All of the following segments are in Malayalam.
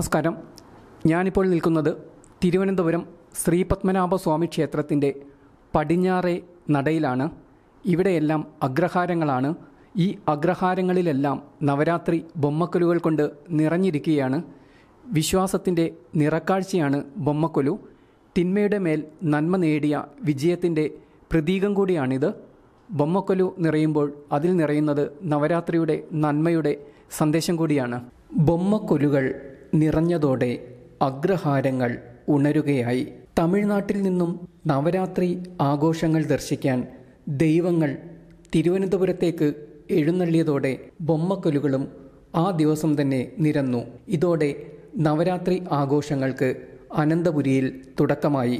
നമസ്കാരം ഞാനിപ്പോൾ നിൽക്കുന്നത് തിരുവനന്തപുരം ശ്രീപത്മനാഭ സ്വാമി ക്ഷേത്രത്തിൻ്റെ പടിഞ്ഞാറേ നടയിലാണ് ഇവിടെയെല്ലാം അഗ്രഹാരങ്ങളാണ് ഈ അഗ്രഹാരങ്ങളിലെല്ലാം നവരാത്രി ബൊമ്മക്കൊലുകൾ കൊണ്ട് നിറഞ്ഞിരിക്കുകയാണ് വിശ്വാസത്തിൻ്റെ നിറക്കാഴ്ചയാണ് ബൊമ്മക്കൊലു തിന്മയുടെ മേൽ നന്മ നേടിയ വിജയത്തിൻ്റെ പ്രതീകം കൂടിയാണിത് ബൊമ്മക്കൊലു നിറയുമ്പോൾ അതിൽ നിറയുന്നത് നവരാത്രിയുടെ നന്മയുടെ സന്ദേശം കൂടിയാണ് ബൊമ്മക്കൊലുകൾ നിറഞ്ഞതോടെ അഗ്രഹാരങ്ങൾ ഉണരുകയായി തമിഴ്നാട്ടിൽ നിന്നും നവരാത്രി ആഘോഷങ്ങൾ ദർശിക്കാൻ ദൈവങ്ങൾ തിരുവനന്തപുരത്തേക്ക് എഴുന്നള്ളിയതോടെ ബൊമ്മക്കൊലുകളും ആ ദിവസം തന്നെ നിരന്നു ഇതോടെ നവരാത്രി ആഘോഷങ്ങൾക്ക് അനന്തപുരിയിൽ തുടക്കമായി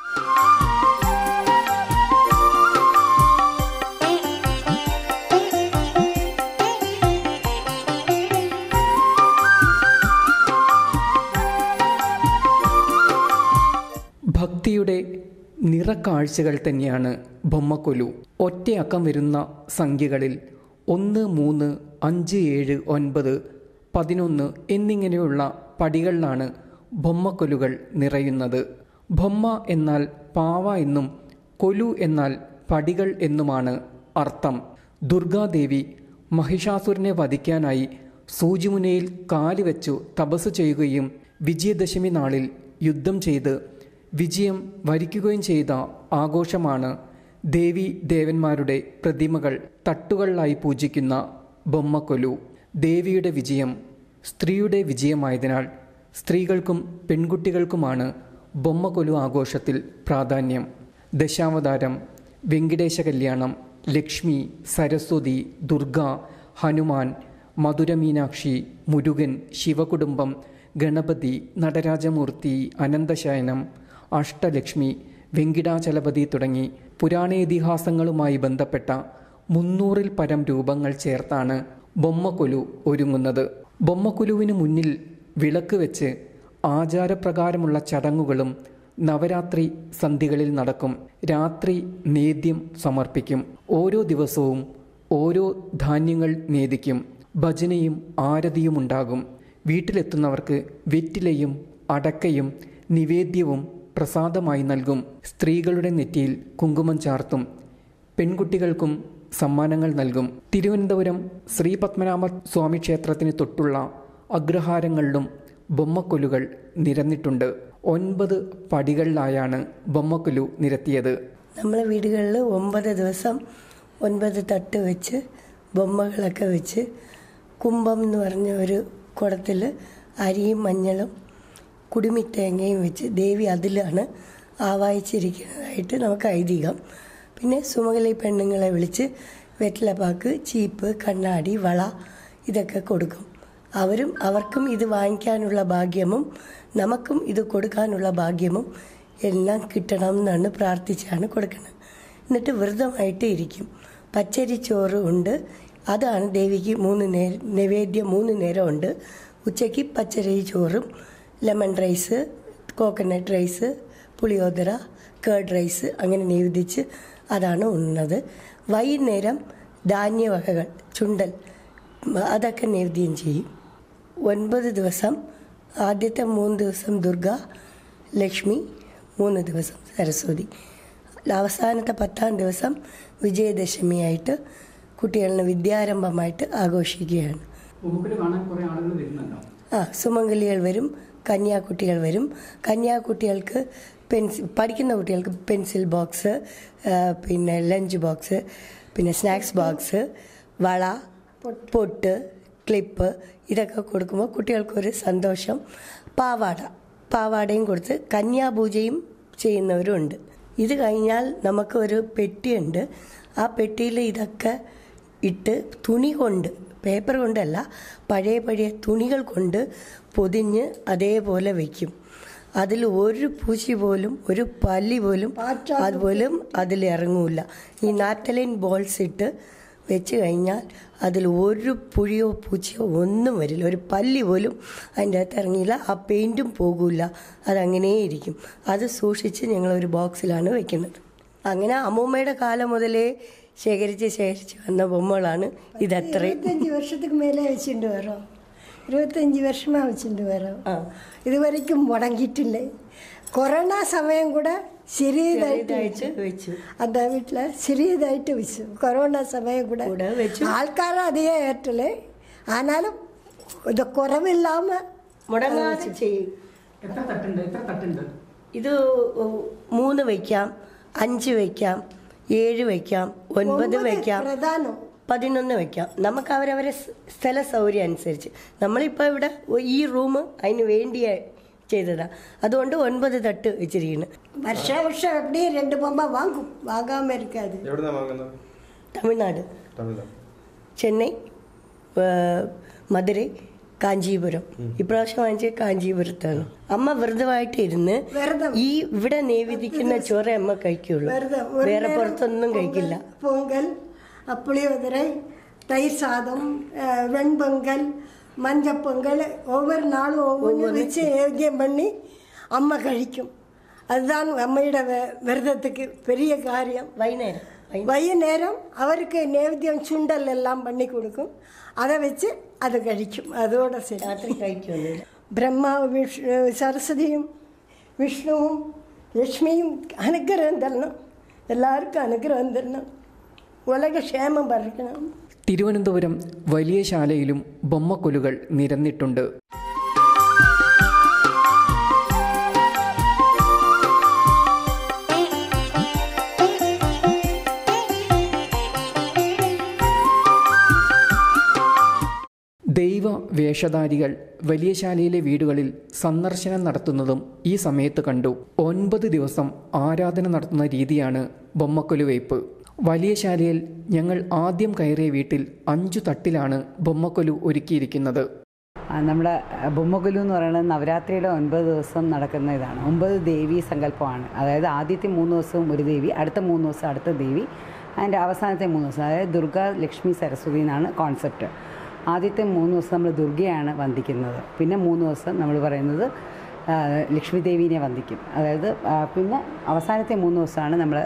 ഭക്തിയുടെ നിറക്കാഴ്ചകൾ തന്നെയാണ് ബൊമ്മക്കൊലു ഒറ്റയക്കം വരുന്ന സംഖ്യകളിൽ ഒന്ന് മൂന്ന് അഞ്ച് ഏഴ് ഒൻപത് പതിനൊന്ന് എന്നിങ്ങനെയുള്ള പടികളിലാണ് ബൊമ്മക്കൊലുകൾ നിറയുന്നത് ബൊമ്മ എന്നാൽ പാവ എന്നും കൊലു എന്നാൽ പടികൾ എന്നുമാണ് അർത്ഥം ദുർഗാദേവി മഹിഷാസുരനെ വധിക്കാനായി സൂചിമുനയിൽ കാലുവെച്ചു തപസ് ചെയ്യുകയും വിജയദശമി നാളിൽ യുദ്ധം ചെയ്ത് വിജയം വരിക്കുകയും ചെയ്ത ആഘോഷമാണ് ദേവി ദേവന്മാരുടെ പ്രതിമകൾ തട്ടുകളിലായി പൂജിക്കുന്ന ബൊമ്മക്കൊലു ദേവിയുടെ വിജയം സ്ത്രീയുടെ വിജയമായതിനാൽ സ്ത്രീകൾക്കും പെൺകുട്ടികൾക്കുമാണ് ബൊമ്മക്കൊലു ആഘോഷത്തിൽ പ്രാധാന്യം ദശാവതാരം വെങ്കിടേശ കല്യാണം ലക്ഷ്മി സരസ്വതി ദുർഗ ഹനുമാൻ മധുരമീനാക്ഷി മുരുകൻ ശിവകുടുംബം ഗണപതി നടരാജമൂർത്തി അനന്തശയനം അഷ്ടലക്ഷ്മി വെങ്കിടാചലപതി തുടങ്ങി പുരാണേതിഹാസങ്ങളുമായി ബന്ധപ്പെട്ട മുന്നൂറിൽ പരം രൂപങ്ങൾ ചേർത്താണ് ബൊമ്മക്കൊലു ഒരുങ്ങുന്നത് ബൊമ്മക്കൊലുവിന് മുന്നിൽ വിളക്ക് വെച്ച് ആചാരപ്രകാരമുള്ള ചടങ്ങുകളും നവരാത്രി സന്ധികളിൽ നടക്കും രാത്രി നേദ്യം സമർപ്പിക്കും ഓരോ ദിവസവും ഓരോ ധാന്യങ്ങൾ നേദിക്കും ഭജനയും ആരതിയും ഉണ്ടാകും വീട്ടിലെത്തുന്നവർക്ക് വെറ്റിലയും അടക്കയും നിവേദ്യവും പ്രസാദമായി നൽകും സ്ത്രീകളുടെ നെറ്റിയിൽ കുങ്കുമം ചാർത്തും പെൺകുട്ടികൾക്കും സമ്മാനങ്ങൾ നൽകും തിരുവനന്തപുരം ശ്രീ പത്മനാഭ സ്വാമി ക്ഷേത്രത്തിന് തൊട്ടുള്ള അഗ്രഹാരങ്ങളിലും ബൊമ്മക്കൊലുകൾ നിരന്നിട്ടുണ്ട് ഒൻപത് പടികളിലായാണ് ബൊമ്മക്കൊലു നിരത്തിയത് നമ്മളെ വീടുകളിൽ ഒമ്പത് ദിവസം ഒൻപത് തട്ട് വെച്ച് ബൊമ്മകളൊക്കെ വെച്ച് കുംഭം എന്ന് പറഞ്ഞ ഒരു കുടത്തിൽ അരിയും മഞ്ഞളും കുടുമിത്തേങ്ങയും വെച്ച് ദേവി അതിലാണ് ആവാഹിച്ചിരിക്കുന്നതായിട്ട് നമുക്ക് ഐതിഹ്യം പിന്നെ സുമകലി പെണ്ണുങ്ങളെ വിളിച്ച് വെറ്റിലപ്പാക്ക് ചീപ്പ് കണ്ണാടി വള ഇതൊക്കെ കൊടുക്കും അവരും അവർക്കും ഇത് വാങ്ങിക്കാനുള്ള ഭാഗ്യമും നമുക്കും ഇത് കൊടുക്കാനുള്ള ഭാഗ്യമും എല്ലാം കിട്ടണം എന്നാണ് പ്രാർത്ഥിച്ചാണ് കൊടുക്കുന്നത് എന്നിട്ട് വ്രതമായിട്ട് ഇരിക്കും പച്ചരി ചോറ് ഉണ്ട് അതാണ് ദേവിക്ക് മൂന്ന് നേരം നൈവേദ്യം മൂന്ന് നേരം ഉണ്ട് ഉച്ചയ്ക്ക് പച്ചരി ചോറും ലെമൺ റൈസ് കോക്കനട്ട് റൈസ് പുളിയോദര കേർഡ് റൈസ് അങ്ങനെ നിവേദിച്ച് അതാണ് ഉണ്ണുന്നത് വൈകുന്നേരം ധാന്യവകകൾ ചുണ്ടൽ അതൊക്കെ നൈവേദ്യം ചെയ്യും ഒൻപത് ദിവസം ആദ്യത്തെ മൂന്ന് ദിവസം ദുർഗ ലക്ഷ്മി മൂന്ന് ദിവസം സരസ്വതി അവസാനത്തെ പത്താം ദിവസം വിജയദശമിയായിട്ട് കുട്ടികളുടെ വിദ്യാരംഭമായിട്ട് ആഘോഷിക്കുകയാണ് ബൊമ്മക്കൊലു കാണാൻ കുറേ ആളുകൾ വരുന്നുണ്ടോ ആ സുമംഗലികൾ വരും കന്യാകുട്ടികൾ വരും കന്യാകുട്ടികൾക്ക് പെൻസിൽ പഠിക്കുന്ന കുട്ടികൾക്ക് പെൻസിൽ ബോക്സ് ആ, പിന്നെ ലഞ്ച് ബോക്സ് പിന്നെ സ്നാക്സ് ബോക്സ് വള പൊട്ട് ക്ലിപ്പ് ഇതൊക്കെ കൊടുക്കുമ്പോൾ കുട്ടികൾക്കൊരു സന്തോഷം പാവാട പാവാടയും കൊടുത്ത് കന്യാപൂജയും ചെയ്യുന്നവരുണ്ട് ഇത് കഴിഞ്ഞാൽ നമുക്ക് ഒരു പെട്ടിയുണ്ട് ആ പെട്ടിയിൽ ഇതൊക്കെ ഇട്ട് തുണി കൊണ്ട് പേപ്പർ കൊണ്ടല്ല പഴയ പഴയ തുണികൾ കൊണ്ട് പൊതിഞ്ഞ് അതേപോലെ വയ്ക്കും അതിൽ ഒരു പൂച്ചി പോലും ഒരു പല്ലി പോലും അതുപോലും അതിൽ ഇറങ്ങൂല ഈ നാറ്റലിൻ ബോൾസ് ഇട്ട് വെച്ച് കഴിഞ്ഞാൽ അതിൽ ഒരു പുഴിയോ പൂച്ചയോ ഒന്നും വരില്ല ഒരു പല്ലി പോലും അതിൻ്റെ അകത്ത് ഇറങ്ങിയില്ല ആ പെയിൻറ്റും പോകില്ല അതങ്ങനെ ഇരിക്കും അത് സൂക്ഷിച്ച് ഞങ്ങൾ ഒരു ബോക്സിലാണ് വെക്കുന്നത് അങ്ങനെ അമ്മൂമ്മയുടെ കാലം മുതലേ ശേഖരിച്ച് ശേഖരിച്ച് വന്ന ബൊമ്മകളാണ് ഇതത്രയും ഇരുപത്തഞ്ച് വർഷத்துக்கு மேலே வச்சுட்டு வரோம் இருபத்தஞ்சி வருஷமாக வச்சுட்டு வரோம் இது வரைக்கும் முடங்கிட்டில்லை கொரோனா சமயம் கூட சிறியதாയിട്ട് ചെറുതായിട്ട് വെച്ചു அந்த வீட்டில் சிறியதாയിട്ട് வச்சு கொரோனா சமயம் கூட கூட வச்சு. ஆள்காரம் அதையே ஏற்றலை ஆனாலும் இது குறவில்லாமல் മുടങ്ങാതെ ചെയ്യും എത്ര തട്ടുണ്ട് എത്ര തട്ടുണ്ട് ഇത് മൂന്ന് വയ്ക്കാം അഞ്ച് വയ്ക്കാം ഏഴ് വയ്ക്കാം ഒൻപത് വയ്ക്കാം பிரதானம் പതിനൊന്ന് വെക്കാം നമുക്ക് അവരവരെ സ് സ്ഥല സൗകര്യം അനുസരിച്ച് നമ്മളിപ്പോൾ ഇവിടെ ഒ- ഈ റൂം അതിന് വേണ്ടിയ ചെയ്തതാ അതുകൊണ്ട് ഒൻപത് തട്ട് വെച്ചിരിക്കുന്നു வருஷம் வருஷம் எப்படியும் ரெண்டு பொம்மை வாங்கும் வாங்காமல் இருக்காது എവിടുന്നാ വാങ്ങുന്നത് തമിഴ്നാട് തമിഴ്നാട് ചെന്നൈ ആ, മധുരൈ കാഞ്ചീപുരം ഇപ്രാവശ്യം വാങ്ങിച്ചത് കാഞ്ചീപുരത്താണ് അമ്മ വ്രതമായിട്ട് ഇരുന്ന് വ്രതം. ഈ ഇവിടെ നേവിധിക്കുന്ന ചോറ് അമ്മ കഴിക്കുള്ളൂ விரதம் ஒரு വേറെ நேரம் പുറത്തൊന്നും കഴിക്കില്ല பொங்கல் புளியோதரை தயிர் சாதம் அஹ், வெண்பொங்கல் மஞ்சள் பொங்கல் ஒவ்வொரு நாளும் ஒவ்வொன்று வச்சு நைவேத்தியம் பண்ணி அம்மா கழிக்கும் அதுதான் அம்மையோட வெ- விரதத்துக்கு பெரிய காரியம் വൈകുന്നേരം വൈ- வைய நேரம் அவருக்கு நைவேத்தியம் சுண்டல் எல்லாம் பண்ணி கொடுக்கும் அதை வச்சு அது கழிக்கும் அதோட சரி രാത്രി കഴിക്കൊന്നുമില്ല பிரம்மா விஷ்ணு சரஸ்வதியும் விஷ்ணுவும் லக்ஷ்மியும் அனுகிரகம் தரணும் எல்லாருக்கும் அனுகிரகம் தரணும் உலக க்ஷேமம் பறக்கணும் തിരുവനന്തപുരം വലിയ ശാലയിലും ബൊമ്മക്കൊലുകൾ നിരന്നിട്ടുണ്ട് ദൈവ വേഷധാരികൾ വലിയ ശാലയിലെ വീടുകളിൽ സന്ദർശനം നടത്തുന്നതും ഈ സമയത്ത് കണ്ടു ഒൻപത് ദിവസം ആരാധന നടത്തുന്ന രീതിയാണ് ബൊമ്മക്കൊലുവയ്പ് വലിയ ശാലയിൽ ഞങ്ങൾ ആദ്യം കയറിയ വീട്ടിൽ അഞ്ചു തട്ടിലാണ് ബൊമ്മക്കൊലു ഒരുക്കിയിരിക്കുന്നത് ആ, നമ്മുടെ ബൊമ്മകൊലു എന്ന് പറയുന്നത് നവരാത്രിയുടെ ഒൻപത് ദിവസം നടക്കുന്ന ഇതാണ് ഒമ്പത് ദേവി സങ്കല്പമാണ് അതായത് ആദ്യത്തെ മൂന്ന് ദിവസവും ഒരു ദേവി അടുത്ത മൂന്ന് ദിവസം അടുത്ത ദേവി അതിൻ്റെ അവസാനത്തെ മൂന്ന് ദിവസം അതായത് ദുർഗ ലക്ഷ്മി സരസ്വതി എന്നാണ് കോൺസെപ്റ്റ് ആദ്യത്തെ മൂന്ന് ദിവസം നമ്മൾ ദുർഗയാണ് വന്ദിക്കുന്നത് പിന്നെ മൂന്ന് ദിവസം നമ്മൾ പറയുന്നത് ആ, ലക്ഷ്മി ദേവീനെ വന്ദിക്കും അതായത് ആ, പിന്നെ അവസാനത്തെ മൂന്ന് ദിവസമാണ് നമ്മൾ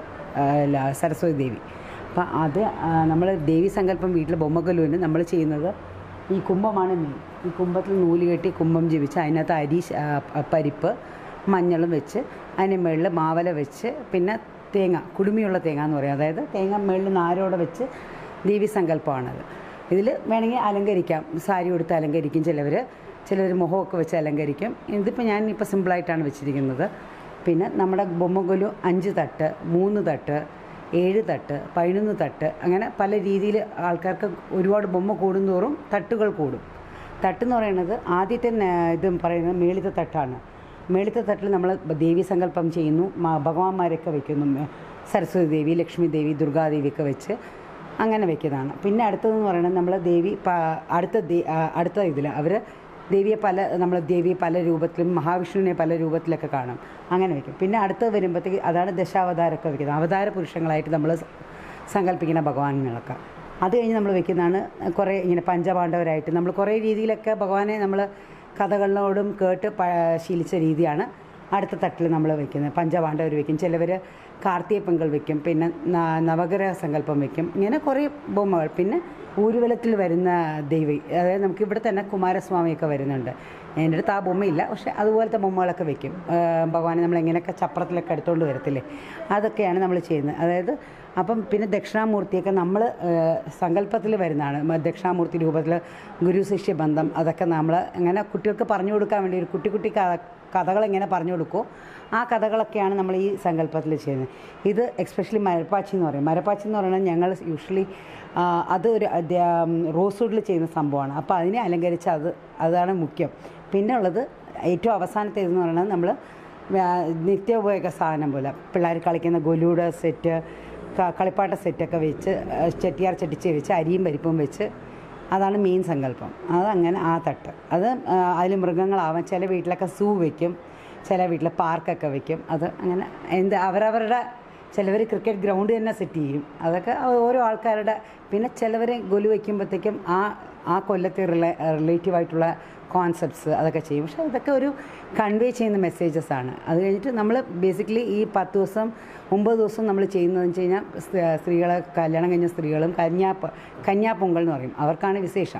സരസ്വതി ദേവി അപ്പം അത് നമ്മൾ ദേവി സങ്കല്പം വീട്ടിൽ ബൊമ്മക്കൊലുവിന് നമ്മൾ ചെയ്യുന്നത് ഈ കുംഭമാണ് മെയിൻ ഈ കുംഭത്തിൽ നൂല് കെട്ടി കുംഭം ജപിച്ച് അതിനകത്ത് അരി ശ- ആ, പരിപ്പ് മഞ്ഞളും വെച്ച് അതിന് മുകളിൽ മാവല വെച്ച് പിന്നെ തേങ്ങ കുടുമിയുള്ള തേങ്ങ എന്ന് പറയും അതായത് തേങ്ങ മുകളിൽ നാരോടെ വെച്ച് ദേവി സങ്കല്പമാണത് ഇതിൽ വേണമെങ്കിൽ അലങ്കരിക്കാം സാരി കൊടുത്ത് അലങ്കരിക്കും ചിലവർ ചിലർ മുഖമൊക്കെ വെച്ച് അലങ്കരിക്കും ഇതിപ്പോൾ ഞാൻ ഇപ്പോൾ സിമ്പിളായിട്ടാണ് വെച്ചിരിക്കുന്നത് പിന്നെ നമ്മുടെ ബൊമ്മകൊലു അഞ്ച് തട്ട് മൂന്ന് തട്ട് ഏഴ് തട്ട് പതിനൊന്ന് തട്ട് അങ്ങനെ പല രീതിയിൽ ആൾക്കാർക്ക് ഒരുപാട് ബൊമ്മ കൂടുന്തോറും തട്ടുകൾ കൂടും തട്ടെന്ന് പറയുന്നത് ആദ്യത്തെ നേ- ഇത് പറയുന്നത് മേളിത്തെ തട്ടാണ് മേളിത്തെ തട്ടിൽ നമ്മൾ ദേവി സങ്കല്പം ചെയ്യുന്നു മ- ഭഗവാന്മാരൊക്കെ വെക്കുന്നു മേ- സരസ്വതി ദേവി ലക്ഷ്മി ദേവി ദുർഗാദേവിയൊക്കെ വെച്ച് അങ്ങനെ വെക്കുന്നതാണ് പിന്നെ അടുത്തതെന്ന് പറയുന്നത് നമ്മൾ ദേവി പ- അടുത്ത ദേ- ആ, അടുത്ത ഇതിൽ അവർ ദേവിയെ പല നമ്മൾ ദേവിയെ പല രൂപത്തിലും മഹാവിഷ്ണുവിനെ പല രൂപത്തിലൊക്കെ കാണും അങ്ങനെ വെക്കും പിന്നെ അടുത്ത് വരുമ്പോഴത്തേക്ക് അതാണ് ദശാവതാരമൊക്കെ വെക്കുന്നത് അവതാര പുരുഷങ്ങളായിട്ട് നമ്മൾ സങ്കല്പിക്കുന്ന ഭഗവാനുകളൊക്കെ അത് കഴിഞ്ഞ് നമ്മൾ വെക്കുന്നതാണ് കുറേ ഇങ്ങനെ പഞ്ചപാണ്ഡവരായിട്ട് നമ്മൾ കുറേ രീതിയിലൊക്കെ ഭഗവാനെ നമ്മൾ കഥകളിലോടും കേട്ട് പ- ശീലിച്ച രീതിയാണ് അടുത്ത തട്ടിൽ നമ്മൾ വെക്കുന്നത് പഞ്ചപാണ്ഡവർ വെക്കും ചിലവർ കാർത്തിക പൊങ്കൽ വെക്കും പിന്നെ ന- നവഗ്രഹ സങ്കല്പം വെക്കും ഇങ്ങനെ കുറേ ബൊമ്മകൾ പിന്നെ ഊരുവലത്തിൽ വരുന്ന ദൈവി അതായത് നമുക്ക് ഇവിടെ തന്നെ കുമാരസ്വാമിയൊക്കെ വരുന്നുണ്ട് എൻ്റെ അടുത്ത് ആ ബൊമ്മയില്ല പക്ഷെ അതുപോലത്തെ ബൊമ്മകളൊക്കെ വെക്കും ആ, ഭഗവാനെ നമ്മൾ എങ്ങനെയൊക്കെ ചപ്രത്തിലൊക്കെ എടുത്തുകൊണ്ട് വരത്തില്ലേ അതൊക്കെയാണ് നമ്മൾ ചെയ്യുന്നത് അതായത് അപ്പം പിന്നെ ദക്ഷിണാമൂർത്തിയൊക്കെ നമ്മൾ സങ്കല്പത്തിൽ വരുന്നതാണ് മ- ദക്ഷിണാമൂർത്തി രൂപത്തിൽ ഗുരു ശിഷ്യ ബന്ധം അതൊക്കെ നമ്മൾ അങ്ങനെ കുട്ടികൾക്ക് പറഞ്ഞു കൊടുക്കാൻ വേണ്ടി ഒരു കുട്ടി കുട്ടി ക- കഥകൾ എങ്ങനെ പറഞ്ഞു കൊടുക്കുമോ ആ കഥകളൊക്കെയാണ് നമ്മൾ ഈ സങ്കല്പത്തിൽ ചെയ്യുന്നത് ഇത് എക്സ്പെഷ്യലി മരപ്പാച്ചി എന്ന് പറയും മരപ്പാച്ചി എന്ന് പറയുന്നത് ഞങ്ങൾ യൂഷ്വലി അത് ഒരു റോസ് വുഡിൽ ചെയ്യുന്ന സംഭവമാണ് അപ്പോൾ അതിനെ അലങ്കരിച്ച് അത് അതാണ് മുഖ്യം പിന്നെ ഉള്ളത് ഏറ്റവും അവസാനത്തെ ഇതെന്ന് പറയുന്നത് നമ്മൾ നിത്യോപയോഗ സാധനം പോലെ പിള്ളേർ കളിക്കുന്ന ഗൊലൂടെ സെറ്റ് ക- കളിപ്പാട്ട സെറ്റൊക്കെ വെച്ച് ആ, ചെട്ടിയാർ ചട്ടിച്ച് വെച്ച് അരിയും പരിപ്പും വെച്ച് അതാണ് മെയിൻ സങ്കല്പം അതങ്ങനെ ആ തട്ട് അത് അതിൽ മൃഗങ്ങളാവാം ചില വീട്ടിലൊക്കെ സൂ വെക്കും ചില വീട്ടിൽ പാർക്കൊക്കെ വെക്കും അത് അങ്ങനെ എന്ത് അവരവരുടെ ചിലവർ ക്രിക്കറ്റ് ഗ്രൗണ്ട് തന്നെ സെറ്റ് ചെയ്യും അതൊക്കെ ഓരോ ആൾക്കാരുടെ പിന്നെ ചിലവർ ഗൊലു വയ്ക്കുമ്പോഴത്തേക്കും ആ ആ കൊല്ലത്തെ റിലേ റിലേറ്റീവ് ആയിട്ടുള്ള കോൺസെപ്റ്റ്സ് അതൊക്കെ ചെയ്യും പക്ഷേ ഇതൊക്കെ ഒരു കൺവേ ചെയ്യുന്ന മെസ്സേജസ് ആണ് അത് കഴിഞ്ഞിട്ട് നമ്മൾ ബേസിക്കലി ഈ പത്ത് ദിവസം ഒമ്പത് ദിവസം നമ്മൾ ചെയ്യുന്നതെന്ന് വെച്ച് കഴിഞ്ഞാൽ സ്ത്രീകളെ കല്യാണം കഴിഞ്ഞ സ്ത്രീകളും കന്യാ കന്യാപ്പൊങ്കൽ എന്ന് പറയും അവർക്കാണ് വിശേഷം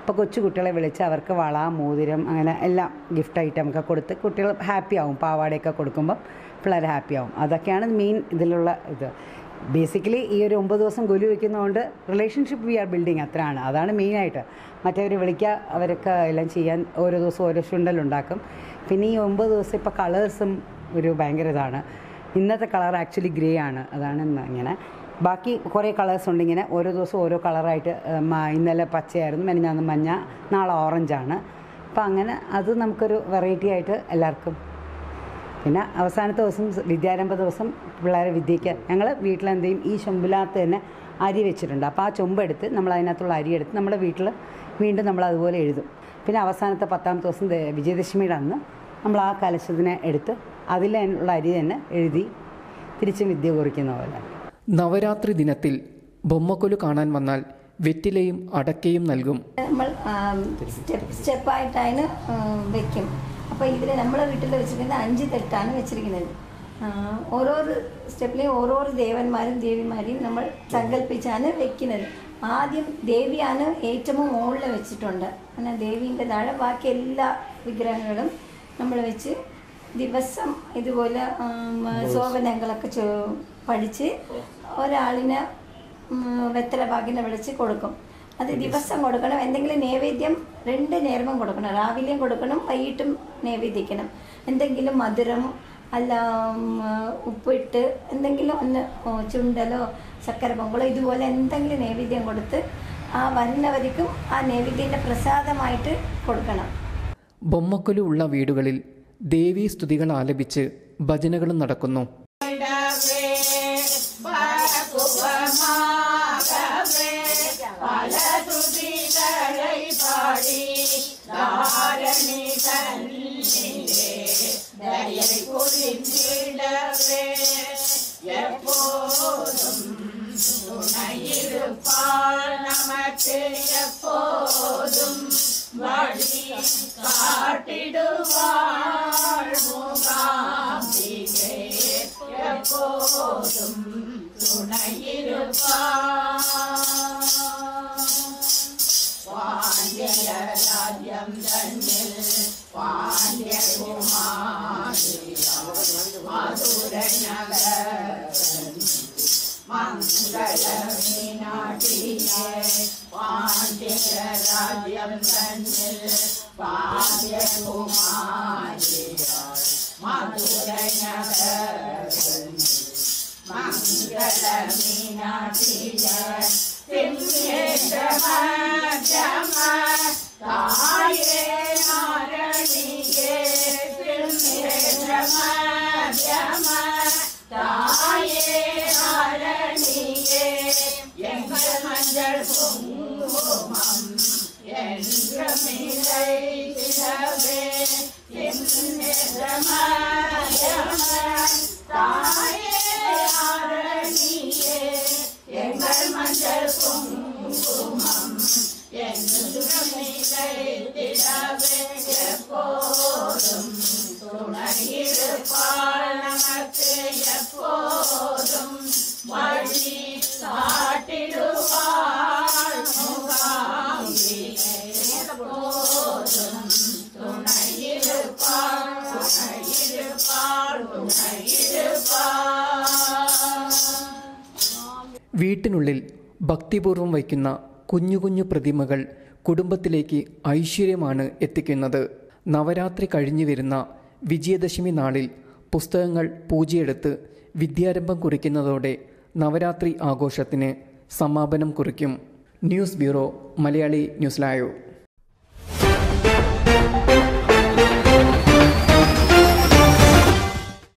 അപ്പോൾ കൊച്ചു കുട്ടികളെ വിളിച്ച് അവർക്ക് വള മോതിരം അങ്ങനെ എല്ലാം ഗിഫ്റ്റ് ഐറ്റം ഒക്കെ കൊടുത്ത് കുട്ടികൾ ഹാപ്പി ആവും പാവാടയൊക്കെ കൊടുക്കുമ്പോൾ പിള്ളേർ ഹാപ്പി ആവും അതൊക്കെയാണ് മെയിൻ ഇതിലുള്ള ഇത് ബേസിക്കലി ഈ ഒരു ഒമ്പത് ദിവസം ഗുലി വയ്ക്കുന്നതുകൊണ്ട് റിലേഷൻഷിപ്പ് വി ആർ ബിൽഡിങ് അത്രയാണ് അതാണ് മെയിനായിട്ട് മറ്റവർ വിളിക്കുക അവരൊക്കെ എല്ലാം ചെയ്യാൻ ഓരോ ദിവസം ഓരോ ചുണ്ടലുണ്ടാക്കും പിന്നെ ഈ ഒമ്പത് ദിവസം ഇപ്പോൾ കളേഴ്സും ഒരു ഭയങ്കര ഇതാണ് ഇന്നത്തെ കളർ ആക്ച്വലി ഗ്രേ ആണ് അതാണ് ഇന്ന് ഇങ്ങനെ ബാക്കി കുറേ കളേഴ്സ് ഉണ്ട് ഇങ്ങനെ ഓരോ ദിവസം ഓരോ കളറായിട്ട് ഇന്നലെ പച്ചയായിരുന്നു മെനഞ്ഞാന്ന് മഞ്ഞ നാളെ ഓറഞ്ചാണ് അപ്പം അങ്ങനെ അത് നമുക്കൊരു വെറൈറ്റി ആയിട്ട് എല്ലാവർക്കും പിന്നെ അവസാനത്തെ ദിവസം വിദ്യാരംഭ ദിവസം പിള്ളേരെ വിദ്യയ്ക്ക് ഞങ്ങൾ വീട്ടിലെന്ത് ചെയ്യും ഈ ചൊമ്പിനകത്ത് തന്നെ അരി വെച്ചിട്ടുണ്ട് അപ്പോൾ ആ ചൊമ്പെടുത്ത് നമ്മൾ അതിനകത്തുള്ള അരി എടുത്ത് നമ്മുടെ വീട്ടിൽ വീണ്ടും നമ്മൾ അതുപോലെ എഴുതും പിന്നെ അവസാനത്തെ പത്താമത്തെ ദിവസം ദേ- വിജയദശമിയുടെ അന്ന് നമ്മൾ ആ കലശത്തിനെ എടുത്ത് അതിലുള്ള അരി തന്നെ എഴുതി തിരിച്ചും വിദ്യ കുറിക്കുന്ന പോലെ നവരാത്രി ദിനത്തിൽ ബൊമ്മക്കൊലു കാണാൻ വന്നാൽ വെറ്റിലയും അടക്കയും നൽകും നമ്മൾ സ്റ്റെപ്പ് സ്റ്റെപ്പായിട്ടാണ് വെക്കും അപ്പോൾ ഇതിൽ നമ്മളെ വീട്ടിൽ വെച്ചിരിക്കുന്നത് അഞ്ച് തെട്ടാണ് വെച്ചിരിക്കുന്നത് ആ, ഓരോരോ സ്റ്റെപ്പിലെയും ഓരോരോ ദേവന്മാരും ദേവിമാരെയും നമ്മൾ സങ്കല്പിച്ചാണ് വെക്കുന്നത് ആദ്യം ദേവിയാണ് ഏറ്റവും മുകളിൽ വെച്ചിട്ടുണ്ട് അങ്ങനെ ദേവീൻ്റെ താഴെ ബാക്കി എല്ലാ വിഗ്രഹങ്ങളും നമ്മൾ വെച്ച് ദിവസം ഇതുപോലെ ഉം, ശോഭനങ്ങളൊക്കെ ചോ- പഠിച്ച് ഒരാളിന് ഉം, വെത്തല പാകിനെ വിളിച്ച് കൊടുക്കും അത് ദിവസം കൊടുക്കണം എന്തെങ്കിലും നൈവേദ്യം രണ്ട് നേരവും കൊടുക്കണം രാവിലെയും കൊടുക്കണം വൈകിട്ടും നൈവേദ്യിക്കണം എന്തെങ്കിലും മധുരം അല്ല ഉം, ഉപ്പിട്ട് എന്തെങ്കിലും ഒന്ന് ഓ, ചുണ്ടലോ ശർക്കര പൊങ്കലോ ഇതുപോലെ എന്തെങ്കിലും നൈവേദ്യം കൊടുത്ത് ആ വരുന്നവർക്കും ആ നൈവേദ്യൻ്റെ പ്രസാദമായിട്ട് കൊടുക്കണം ബൊമ്മക്കൊലു ഉള്ള വീടുകളിൽ ദേവീ സ്തുതികൾ ആലപിച്ച് ഭജനകളും നടക്കുന്നു വീട്ടിനുള്ളിൽ ഭക്തിപൂർവം വയ്ക്കുന്ന കുഞ്ഞു കുഞ്ഞു പ്രതിമകൾ കുടുംബത്തിലേക്ക് ഐശ്വര്യമാണ് എത്തിക്കുന്നത് നവരാത്രി കഴിഞ്ഞു വരുന്ന വിജയദശമി നാളിൽ പുസ്തകങ്ങൾ പൂജയെടുത്ത് വിദ്യാരംഭം കുറിക്കുന്നതോടെ നവരാത്രി ആഘോഷത്തിന് സമാപനം കുറിക്കും news bureau Malayali news live